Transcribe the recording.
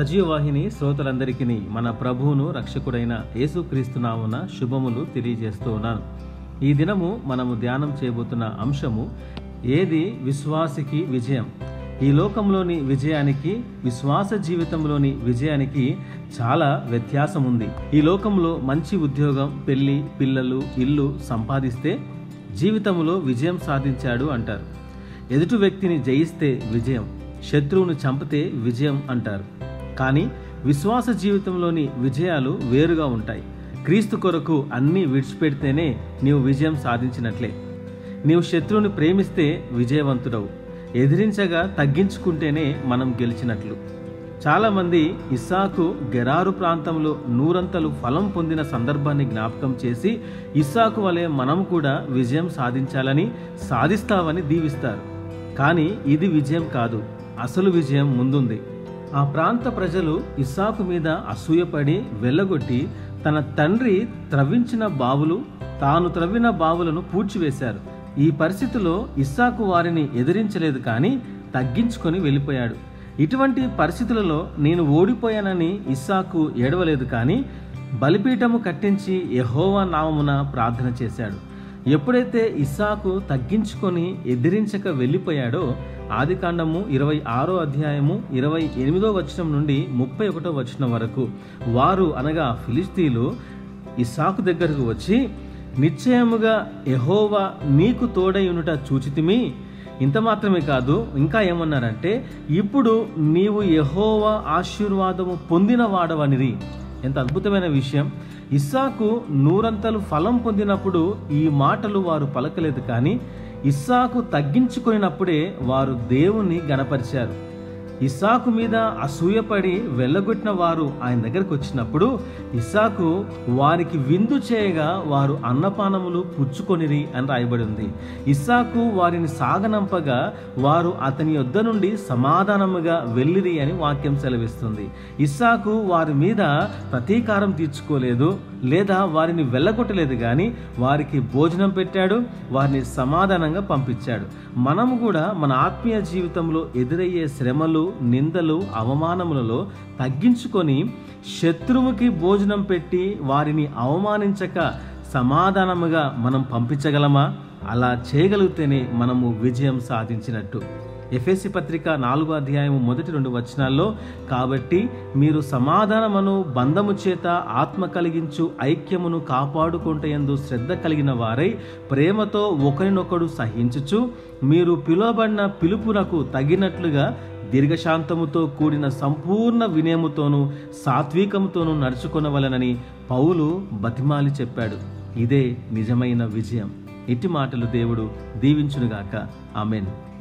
సజీవవాహిని శ్రోతలందరికీ మన ప్రభువును రక్షకుడైన యేసుక్రీస్తు నామున శుభములు తెలియజేస్తూ ఉన్నాను ఈ దినము మనము ధ్యానం చేయబోతున్న అంశము ఏది విశ్వాసికి విజయం ఈ లోకంలోని విజయానికి విశ్వాస జీవితంలోని విజయానికి చాలా వ్యత్యాసం ఉంది ఈ లోకంలో మంచి ఉద్యోగం పెళ్లి పిల్లలు ఇల్లు సంపాదిస్తే జీవితంలో విజయం సాధించాడు అంటారు ఎదుటి వ్యక్తిని జయిస్తే విజయం శత్రువును చంపితే విజయం అంటారు కానీ విశ్వాస జీవితంలోని విజయాలు వేరుగా ఉంటాయి క్రీస్తు కొరకు అన్నీ విడిచిపెడితేనే నీవు విజయం సాధించినట్లే నీవు శత్రువుని ప్రేమిస్తే విజయవంతుడవు ఎదిరించగా తగ్గించుకుంటేనే మనం గెలిచినట్లు చాలామంది ఇస్సాకు గెరారు ప్రాంతంలో నూరంతలు ఫలం పొందిన సందర్భాన్ని జ్ఞాపకం చేసి ఇస్సాకు వలె మనం కూడా విజయం సాధించాలని సాధిస్తావని దీవిస్తారు కానీ ఇది విజయం కాదు అసలు విజయం ముందుంది ఆ ప్రాంత ప్రజలు ఇస్సాకు మీద అసూయపడి వెళ్ళగొట్టి తన తండ్రి త్రవ్వించిన బావులు తాను త్రవ్విన బావులను పూడ్చివేశారు ఈ పరిస్థితిలో ఇస్సాకు వారిని ఎదిరించలేదు కానీ తగ్గించుకొని వెళ్ళిపోయాడు ఇటువంటి పరిస్థితులలో నేను ఓడిపోయానని ఇస్సాకు ఏడవలేదు కానీ బలిపీఠము కట్టించి యెహోవా నామమున ప్రార్థన చేశాడు ఎప్పుడైతే ఇస్సాకు తగ్గించుకొని ఎదిరించక వెళ్ళిపోయాడో ఆదికాండము ఇరవై ఆరో అధ్యాయము ఇరవై ఎనిమిదో వచనం నుండి ముప్పై ఒకటో వచనం వరకు వారు అనగా ఫిలిస్తీన్లు ఇస్సాకు దగ్గరకు వచ్చి నిశ్చయముగా యెహోవా నీకు తోడైయునుట చూచితిమి ఇంత మాత్రమే కాదు ఇంకా ఏమన్నారంటే ఇప్పుడు నీవు యెహోవా ఆశీర్వాదము పొందిన వాడవనిరి ఎంత అద్భుతమైన విషయం ఇస్సాకు నూరంతలు ఫలం పొందినప్పుడు ఈ మాటలు వారు పలకలేదు కానీ ఇస్సాకు తగ్గించుకున్నప్పుడే వారు దేవుణ్ణి గణపరిచారు ఇస్సాకు మీద అసూయపడి వెళ్ళగొట్టిన వారు ఆయన దగ్గరకు వచ్చినప్పుడు ఇస్సాకు వారికి విందు చేయగా వారు అన్నపానములు పుచ్చుకొనిరి అని రాయబడి ఉంది ఇస్సాకు వారిని సాగనంపగా వారు అతని యొద్ద నుండి సమాధానముగా వెళ్ళిరి అని వాక్యం సెలవిస్తుంది ఇస్సాకు వారి మీద ప్రతీకారం తీర్చుకోలేదు లేదా వారిని వెళ్ళగొట్టలేదు కానీ వారికి భోజనం పెట్టాడు వారిని సమాధానంగా పంపించాడు మనము కూడా మన ఆత్మీయ జీవితంలో ఎదురయ్యే శ్రమలు నిందలు అవమానములలో తగ్గించుకొని శత్రువుకి భోజనం పెట్టి వారిని అవమానించక సమాధానముగా మనం పంపించగలమా అలా చేయగలిగితేనే మనము విజయం సాధించినట్టు ఎఫ్ఎసి పత్రిక నాలుగో అధ్యాయం మొదటి రెండు వచనాల్లో కాబట్టి మీరు సమాధానమును బంధము చేత ఆత్మ కలిగించు ఐక్యమును కాపాడుకుంటయందు శ్రద్ధ కలిగిన వారై ప్రేమతో ఒకరినొకడు సహించుచు మీరు పిలువబడిన పిలుపునకు తగినట్లుగా దీర్ఘశాంతముతో కూడిన సంపూర్ణ వినయముతోనూ సాత్వికముతోనూ నడుచుకొనవలనని పౌలు బతిమాలి చెప్పాడు ఇదే నిజమైన విజయం ఇట్టి మాటలు దేవుడు దీవించునుగాక ఆమెన్